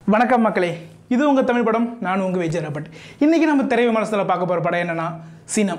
வணக்கம் மக்களே இது உங்கள் தமிழ் படம் நான் உங்கள் விஜய் ராபர்ட் இன்றைக்கி நம்ம திரை விமர்சனத்தில் பார்க்க போகிற படம் என்னன்னா சினம்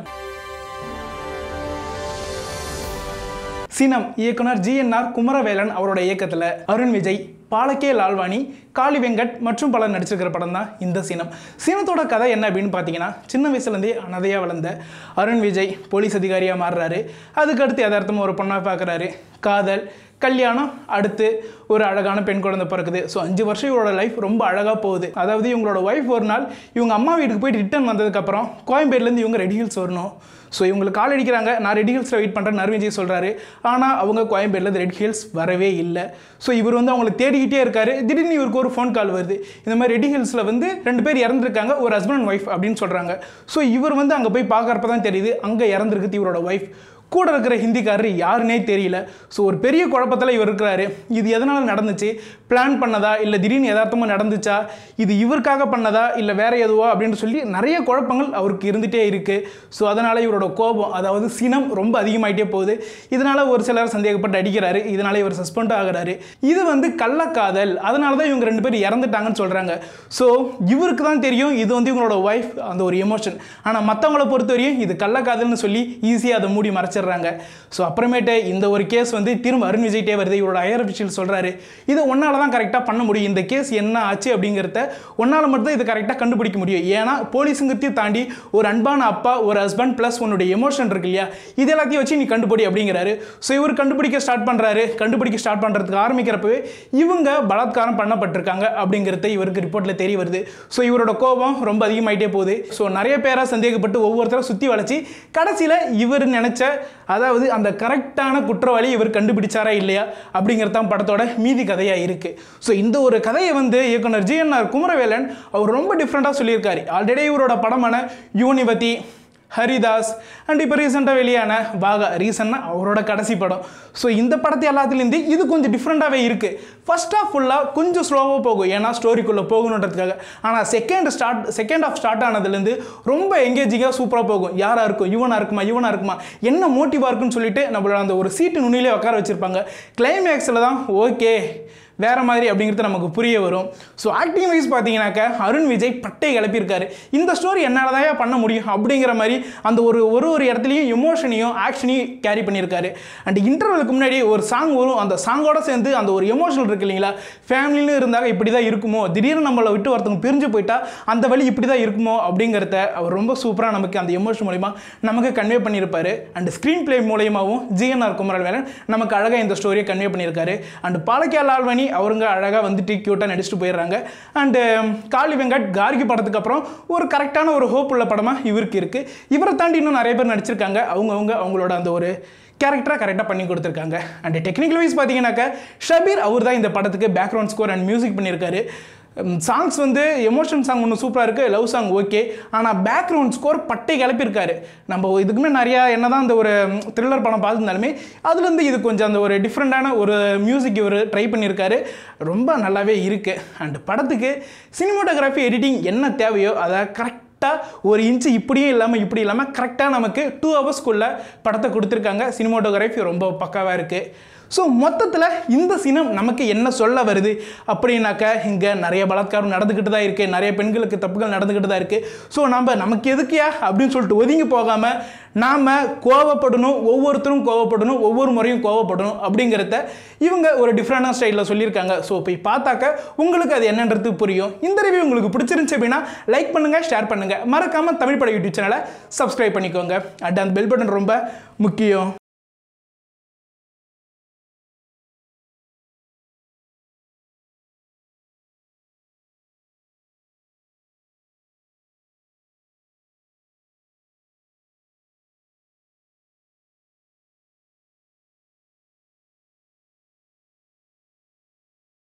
சினம் இயக்குனர் ஜிஎன்ஆர் குமரவேலன் அவரோட இயக்கத்தில் அருண் விஜய் பாலக்கே லால்வாணி காளி வெங்கட் மற்றும் பலர் நடிச்சிருக்கிற படம் தான் இந்த சினம் சினத்தோட கதை என்ன அப்படின்னு பார்த்தீங்கன்னா சின்ன வயசுலேருந்தே அனதையாக வளர்ந்த அருண் விஜய் போலீஸ் அதிகாரியாக மாறுறாரு அதுக்கடுத்து யதார்த்தமாக ஒரு பொண்ணாக பார்க்குறாரு காதல் கல்யாணம் அடுத்து ஒரு அழகான பெண் குழந்தை பிறக்குது ஸோ அஞ்சு வருஷம் இவரோட லைஃப் ரொம்ப அழகாக போகுது அதாவது இவங்களோட ஒய்ஃப் ஒரு நாள் இவங்க அம்மா வீட்டுக்கு போயிட்டு ரிட்டர்ன் வந்ததுக்கப்புறம் கோயம்பேடுலேருந்து இவங்க ரெடி ஹில்ஸ் வரணும் ஸோ இவங்களுக்கு கால் அடிக்கிறாங்க நான் ரெட் ஹில்ஸில் வெயிட் பண்ணுறேன் நர்விஜய் சொல்கிறாரு ஆனால் அவங்க கோயம்பேடுலேருந்து ரெட் ஹில்ஸ் வரவே இல்லை ஸோ இவர் வந்து அவங்களை தேடிக்கிட்டே இருக்காரு திடீர்னு இவருக்கு ஒரு ஃபோன் கால் வருது இந்த மாதிரி ரெட் ஹில்ஸில் வந்து ரெண்டு பேர் இறந்துருக்காங்க ஒரு ஹஸ்பண்ட் அண்ட் ஒய்ஃப் அப்படின்னு சொல்கிறாங்க ஸோ இவர் வந்து அங்கே போய் பார்க்குறப்ப தான் தெரியுது அங்கே இறந்துருக்குது இவரோட ஒய்ஃப் கூட இருக்கிற ஹிந்திக்காரர் யாருன்னே தெரியல ஸோ ஒரு பெரிய குழப்பத்தில் இவர் இருக்கிறாரு இது எதனால் நடந்துச்சு பிளான் பண்ணதா இல்லை திடீர்னு யதார்த்தமாக நடந்துச்சா இது இவருக்காக பண்ணதா இல்லை வேற எதுவா அப்படின்னு சொல்லி நிறைய குழப்பங்கள் அவருக்கு இருந்துகிட்டே இருக்குது ஸோ அதனால் இவரோட கோபம் அதாவது சினம் ரொம்ப அதிகமாயிட்டே போகுது இதனால் ஒரு சிலர் சந்தேகப்பட்டு அடிக்கிறாரு இதனால் இவர் சஸ்பெண்ட் ஆகுறாரு இது வந்து கள்ளக்காதல் அதனால தான் இவங்க ரெண்டு பேர் இறந்துட்டாங்கன்னு சொல்கிறாங்க ஸோ இவருக்கு தான் தெரியும் இது வந்து இவங்களோட ஒய்ஃப் அந்த ஒரு எமோஷன் ஆனால் மற்றவங்கள பொறுத்தவரையும் இது கள்ளக்காதல்னு சொல்லி ஈஸியாக அதை மூடி மறைச்சிடுறாங்க ஸோ அப்புறமேட்டு இந்த ஒரு கேஸ் வந்து திரும்ப அருண் விஜய்ட்டே வருது இவரோட ஹையர் அஃபிஷியல் சொல்கிறாரு இது ஒன்றால் தான் கரெக்டாக பண்ண முடியும் இந்த கேஸ் என்ன ஆச்சு அப்படிங்கிறத ஒன்றால் மட்டும் இது கரெக்டாக கண்டுபிடிக்க முடியும் ஏன்னா போலீஸுங்கிறதையும் தாண்டி ஒரு அன்பான அப்பா ஒரு ஹஸ்பண்ட் ப்ளஸ் உன்னுடைய எமோஷன் இருக்கு இல்லையா இது எல்லாத்தையும் வச்சு நீ கண்டுபிடி அப்படிங்கிறாரு ஸோ இவர் கண்டுபிடிக்க ஸ்டார்ட் பண்ணுறாரு கண்டுபிடிக்க ஸ்டார்ட் பண்ணுறதுக்கு ஆரம்பிக்கிறப்பவே இவங்க பலாத்காரம் பண்ணப்பட்டிருக்காங்க அப்படிங்கிறத இவருக்கு ரிப்போர்ட்டில் தெரிய வருது ஸோ இவரோட கோபம் ரொம்ப அதிகமாயிட்டே போகுது ஸோ நிறைய பேரை சந்தேகப்பட்டு ஒவ்வொருத்தரை சுற்றி வளைச்சி கடைசியில் இவர் நினச்ச அதாவது அந்த கரெக்டான குற்றவாளி இவர் கண்டுபிடிச்சாரா இல்லையா அப்படிங்கிறது தான் படத்தோட மீதி கதையாக இருக்குது ஸோ இந்த ஒரு கதையை வந்து இயக்குனர் ஜிஎன்ஆர் குமரவேலன் அவர் ரொம்ப டிஃப்ரெண்ட்டாக சொல்லியிருக்காரு ஆல்ரெடி இவரோட படமான யூனிவதி ஹரிதாஸ் அண்ட் இப்போ ரீசெண்டாக வெளியான பாகா ரீசன்னா அவரோட கடைசி படம் ஸோ இந்த படத்தை எல்லாத்துலேருந்து இது கொஞ்சம் டிஃப்ரெண்ட்டாகவே இருக்குது ஃபர்ஸ்ட் ஆஃப் ஃபுல்லாக கொஞ்சம் ஸ்லோவாக போகும் ஏன்னா ஸ்டோரிக்குள்ளே போகணுன்றதுக்காக ஆனால் second start second half start ஆனதுலேருந்து ரொம்ப எங்கேஜிங்காக சூப்பராக போகும் யாராக இருக்கும் இவனாக இருக்குமா இவனாக இருக்குமா என்ன மோட்டிவாக இருக்குன்னு சொல்லிட்டு நம்மளோட அந்த ஒரு சீட்டு நுனியிலே உட்கார வச்சுருப்பாங்க கிளைமேக்ஸில் தான் ஓகே வேற மாதிரி அப்படிங்கிறது நமக்கு புரிய வரும் ஸோ ஆக்டிங் வைஸ் பார்த்தீங்கன்னாக்க அருண் விஜய் பட்டை கிளப்பியிருக்காரு இந்த ஸ்டோரி என்னால் தான் பண்ண முடியும் அப்படிங்கிற மாதிரி அந்த ஒரு ஒரு ஒரு இடத்துலையும் எமோஷனையும் ஆக்ஷனையும் கேரி பண்ணியிருக்காரு அண்ட் இன்டர்வலுக்கு முன்னாடி ஒரு சாங் வரும் அந்த சாங்கோட சேர்ந்து அந்த ஒரு எமோஷனல் இருக்கு இல்லைங்களா ஃபேமிலின்னு இருந்தாங்க இப்படி தான் இருக்குமோ திடீர்னு நம்மளை விட்டு ஒருத்தவங்க பிரிஞ்சு போயிட்டா அந்த வழி இப்படி தான் இருக்குமோ அப்படிங்கிறத அவர் ரொம்ப சூப்பராக நமக்கு அந்த எமோஷன் மூலிமா நமக்கு கன்வே பண்ணியிருப்பாரு அண்ட் ஸ்க்ரீன் பிளே மூலியமாகவும் ஜிஎன்ஆர் குமரவேலன் நமக்கு அழகாக இந்த ஸ்டோரியை கன்வே பண்ணியிருக்காரு அண்ட் பாலக்கியா லால்வாணி அவருங்க அழகாக வந்துட்டு க்யூட்டாக நடிச்சுட்டு போயிடுறாங்க அண்டு காளி வெங்கட் கார்கி படத்துக்கு அப்புறம் ஒரு கரெக்டான ஒரு ஹோப் உள்ள படமாக இவருக்கு இருக்குது இவரை தாண்டி இன்னும் நிறைய பேர் நடிச்சிருக்காங்க அவங்கவுங்க அவங்களோட அந்த ஒரு கேரக்டராக கரெக்டாக பண்ணி கொடுத்துருக்காங்க அண்ட் டெக்னிக்கல் வைஸ் பார்த்தீங்கன்னாக்கா ஷபீர் அவர் தான் இந்த படத்துக்கு பேக்ரவுண்ட் ஸ்கோர் அண்ட் மியூசிக் பண்ணியிருக்காரு சாங்ஸ் வந்து எமோஷன் சாங் ஒன்று சூப்பராக இருக்குது லவ் சாங் ஓகே ஆனால் பேக்ரவுண்ட் ஸ்கோர் பட்டை கிளப்பியிருக்காரு நம்ம இதுக்குமே நிறையா என்ன தான் அந்த ஒரு த்ரில்லர் படம் பார்த்துருந்தாலுமே அதுலேருந்து இது கொஞ்சம் அந்த ஒரு டிஃப்ரெண்ட்டான ஒரு மியூசிக் இவர் ட்ரை பண்ணியிருக்காரு ரொம்ப நல்லாவே இருக்குது அண்ட் படத்துக்கு சினிமாட்டோகிராஃபி எடிட்டிங் என்ன தேவையோ அதை கரெக்ட் கரெக்டாக ஒரு இன்ச்சு இப்படியே இல்லாமல் இப்படி இல்லாமல் கரெக்டாக நமக்கு டூ ஹவர்ஸ்க்குள்ளே படத்தை கொடுத்துருக்காங்க சினிமாட்டோகிராஃபி ரொம்ப பக்காவாக இருக்குது ஸோ மொத்தத்தில் இந்த சினம் நமக்கு என்ன சொல்ல வருது அப்படின்னாக்கா இங்கே நிறைய பலாத்காரம் நடந்துக்கிட்டு தான் இருக்குது நிறைய பெண்களுக்கு தப்புகள் நடந்துக்கிட்டு தான் இருக்குது ஸோ நம்ம நமக்கு எதுக்கியா அப்படின்னு சொல்லிட்டு ஒதுங்கி போகாமல் நாம் கோவப்படணும் ஒவ்வொருத்தரும் கோவப்படணும் ஒவ்வொரு முறையும் கோவப்படணும் அப்படிங்கிறத இவங்க ஒரு டிஃப்ரெண்டான ஸ்டைலில் சொல்லியிருக்காங்க ஸோ போய் பார்த்தாக்க உங்களுக்கு அது என்னன்றது புரியும் இந்த ரிவ்யூ உங்களுக்கு பிடிச்சிருந்துச்சு அப்படின்னா லைக் பண்ணுங்கள் ஷேர் பண்ணுங்கள் மறக்காமல் தமிழ் பட யூடியூப் சேனலை சப்ஸ்கிரைப் பண்ணிக்கோங்க அண்ட் அந்த பெல் பட்டன் ரொம்ப முக்கியம்